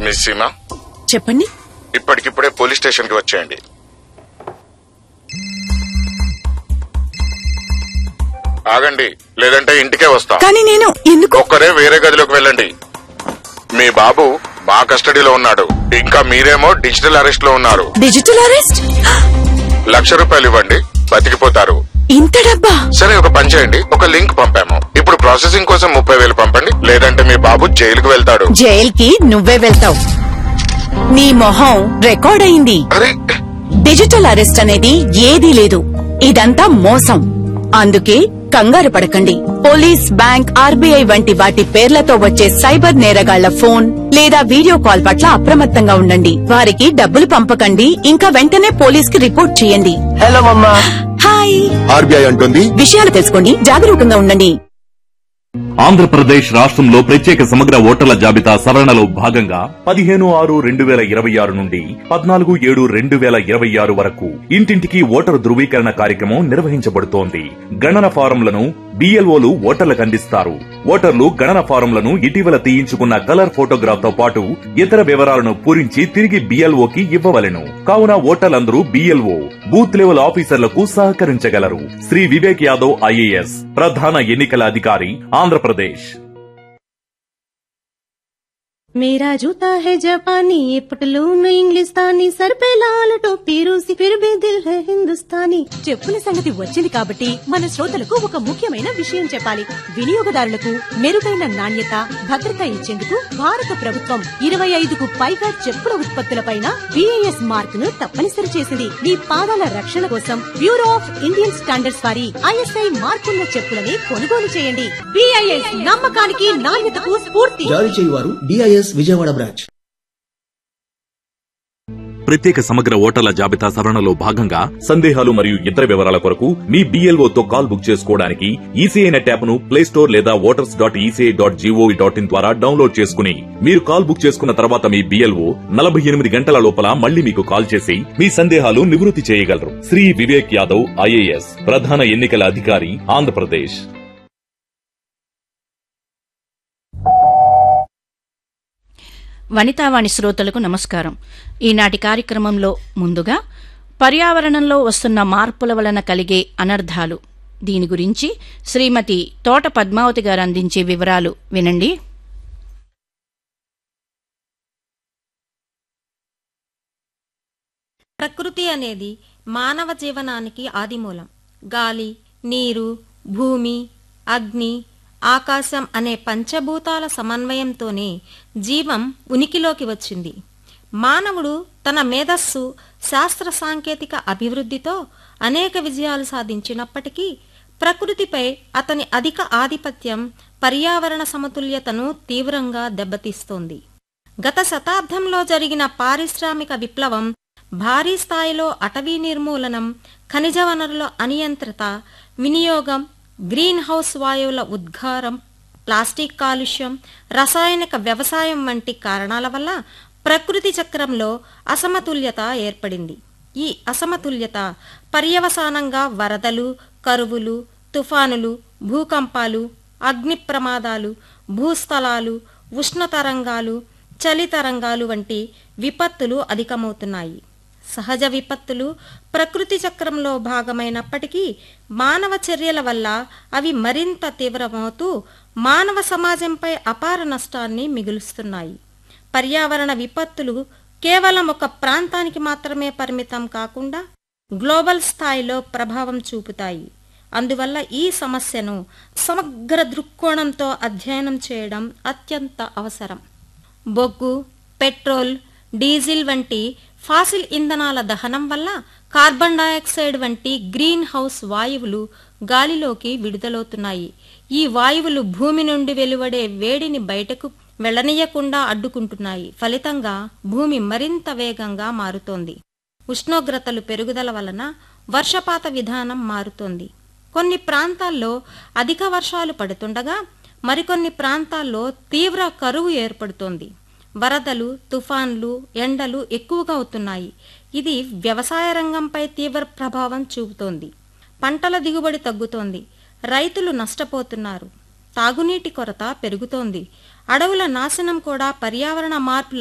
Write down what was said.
miss Seema చెప్పండి ఇప్పటికిప్పుడే police station కి వచ్చేయండి ఆగండి లేదంటే ఇంటికే వస్తా కానీ నేను ఎందుకు ఒక్కరే వేరే గదిలోకి వెళ్ళండి మీ బాబు మా కస్టడీలో ఉన్నాడు ఇంకా మీరేమో డిజిటల్ అరెస్ట్ లో ఉన్నారు డిజిటల్ అరెస్ట్ లక్ష రూపాయలు ఇవ్వండి బతికిపోతారు ఇంత డబ్బా సరే ఒక పని చేయండి ఒక లింక్ పంపాము ఇప్పుడు ప్రాసెసింగ్ కోసం ముప్పై వేలు పంపండి లేదంటే మీ బాబు జైలుకు వెళ్తాడు జైల్ కి నువ్వే వెళ్తావు నీ మొహం రికార్డ్ అయింది అరే డిజిటల్ అరెస్ట్ అనేది ఏదీ లేదు ఇదంతా మోసం అందుకే కంగారు పడకండి పోలీస్ బ్యాంక్ ఆర్బీఐ వంటి వాటి పేర్లతో వచ్చే సైబర్ నేరగాళ్ల ఫోన్ లేదా వీడియో కాల్ పట్ల అప్రమత్తంగా ఉండండి వారికి డబ్బులు పంపకండి ఇంకా వెంటనే పోలీస్ కి రిపోర్ట్ చేయండి హలో మమ్మా హాయ్ ఆర్బీఐ అంటుంది విషయాలు తెలుసుకోండి జాగరూకంగా ఉండండి ఆంధ్రప్రదేశ్ రాష్ట్రంలో ప్రత్యేక సమగ్ర ఓటర్ల జాబితా సవరణలో భాగంగా పదిహేను ఆరు రెండు వేల ఇరవై ఆరు నుండి పద్నాలుగు ఏడు రెండు వేల ఇరవై ఆరు వరకు ఇంటింటికి ఓటరు ధృవీకరణ కార్యక్రమం నిర్వహించబడుతోంది గణన ఫారంలను బిఎల్ఓలు ఓటర్లకు అందిస్తారు ఓటర్లు గణన ఫారంలను ఇటీవల తీయించుకున్న కలర్ ఫోటోగ్రాఫ్ తో పాటు ఇతర వివరాలను పూరించి తిరిగి బిఎల్ఓకి ఇవ్వవలెను కావున ఓటర్లందరూ బిఎల్ఓ బూత్ లెవెల్ ఆఫీసర్లకు సహకరించగలరు శ్రీ వివేక్ యాదవ్ ఐఏఎస్ ప్రధాన ఎన్నికల అధికారి ఆంధ్రప్రదేశ్ मेरा जूता है जापानी ये पटलून इंग्लिस्तानी सर पे लाल टोपी रूसी फिर भी दिल है हिंदुस्तानी చెప్పుల సంగతి వచ్చింది కాబట్టి మన శ్రోతలకు ఒక ముఖ్యమైన విషయం చెప్పాలి వినియోగదారులకు మెరుగైన నాణ్యత భద్రత ఇచ్చేందుకు భారత ప్రభుత్వం ఇరవై ఐదుకు పైగా చెప్పుల ఉత్పత్తులపైన బిఐఎస్ మార్క్ ను తప్పనిసరి చేసింది మీ పాదాల రక్షణ కోసం బ్యూరో ఆఫ్ ఇండియన్ స్టాండర్డ్స్ వారి ఐఎస్ఐ మార్కున్న చెప్పులని కొనుగోలు చేయండి బిఐఎస్ నమ్మకానికి నాణ్యతకు స్ఫూర్తి జారీ చేయువారు డిఐఎస్ విజయవాడ బ్రాంచ్ ప్రత్యేక సమగ్ర ఓటర్ల జాబితా సవరణలో భాగంగా సందేహాలు మరియు ఇతర వివరాల కొరకు మీ BLO తో కాల్ బుక్ చేసుకోవడానికి ఈసీఐ నెట్ యాప్ ను ప్లే స్టోర్ లేదా voters dot ECI dot GOV dot in ద్వారా డౌన్లోడ్ చేసుకుని మీరు కాల్ బుక్ చేసుకున్న తర్వాత మీ బిఎల్ఓ నలభై ఎనిమిది గంటల లోపల మళ్ళీ మీకు కాల్ చేసి మీ సందేహాలు నివృత్తి చేయగలరు శ్రీ వివేక్ యాదవ్ ఐఏఎస్ ప్రధాన ఎన్నికల అధికారి ఆంధ్రప్రదేశ్ వనితావాణి శ్రోతలకు నమస్కారం ఈనాటి కార్యక్రమంలో ముందుగా పర్యావరణంలో వస్తున్న మార్పుల వలన కలిగే అనర్థాలు దీని గురించి శ్రీమతి తోట పద్మావతి గారు అందించే వివరాలు వినండి ప్రకృతి అనేది మానవ జీవనానికి ఆదిమూలం గాలి నీరు భూమి అగ్ని ఆకాశం అనే పంచభూతాల సమన్వయంతోనే జీవం ఉనికిలోకి వచ్చింది మానవుడు తన మేధస్సు శాస్త్ర సాంకేతిక అభివృద్ధితో అనేక విజయాలు సాధించినప్పటికీ ప్రకృతిపై అతని అధిక ఆధిపత్యం పర్యావరణ సమతుల్యతను తీవ్రంగా దెబ్బతీస్తోంది గత శతాబ్దంలో జరిగిన పారిశ్రామిక విప్లవం భారీ స్థాయిలో అటవీ నిర్మూలనం ఖనిజ వనరుల అనియంత్రిత వినియోగం గ్రీన్ హౌస్ వాయువుల ఉద్గారం ప్లాస్టిక్ కాలుష్యం రసాయనిక వ్యవసాయం వంటి కారణాల వల్ల ప్రకృతి చక్రంలో అసమతుల్యత ఏర్పడింది ఈ అసమతుల్యత పర్యవసానంగా వరదలు కరువులు తుఫానులు భూకంపాలు అగ్ని ప్రమాదాలు భూస్థలాలు ఉష్ణతరంగాలు చలి తరంగాలు వంటి విపత్తులు అధికమవుతున్నాయి సహజ విపత్తులు ప్రకృతి చక్రంలో భాగమైనప్పటికీ మానవ చర్యల వల్ల అవి మరింత తీవ్రమవుతూ మానవ సమాజంపై అపార నష్టాన్ని మిగులుస్తున్నాయి పర్యావరణ విపత్తులు కేవలం ఒక ప్రాంతానికి మాత్రమే పరిమితం కాకుండా గ్లోబల్ స్థాయిలో ప్రభావం చూపుతాయి అందువల్ల ఈ సమస్యను సమగ్ర దృక్కోణంతో అధ్యయనం చేయడం అత్యంత అవసరం బొగ్గు పెట్రోల్ డీజిల్ వంటి ఫాసిల్ ఇంధనాల దహనం వల్ల కార్బన్ డయాక్సైడ్ వంటి గ్రీన్ హౌస్ వాయువులు గాలిలోకి విడుదలవుతున్నాయి ఈ వాయువులు భూమి నుండి వెలువడే వేడిని బయటకు వెళ్లనీయకుండా అడ్డుకుంటున్నాయి ఫలితంగా భూమి మరింత వేగంగా మారుతోంది ఉష్ణోగ్రతలు పెరుగుదల వలన వర్షపాత విధానం మారుతోంది కొన్ని ప్రాంతాల్లో అధిక వర్షాలు పడుతుండగా మరికొన్ని ప్రాంతాల్లో తీవ్ర కరువు ఏర్పడుతోంది వరదలు తుఫాన్లు ఎండలు ఎక్కువగా అవుతున్నాయి ఇది వ్యవసాయ రంగంపై తీవ్ర ప్రభావం చూపుతోంది పంటల దిగుబడి తగ్గుతోంది రైతులు నష్టపోతున్నారు తాగునీటి కొరత పెరుగుతోంది అడవుల నాశనం కూడా పర్యావరణ మార్పుల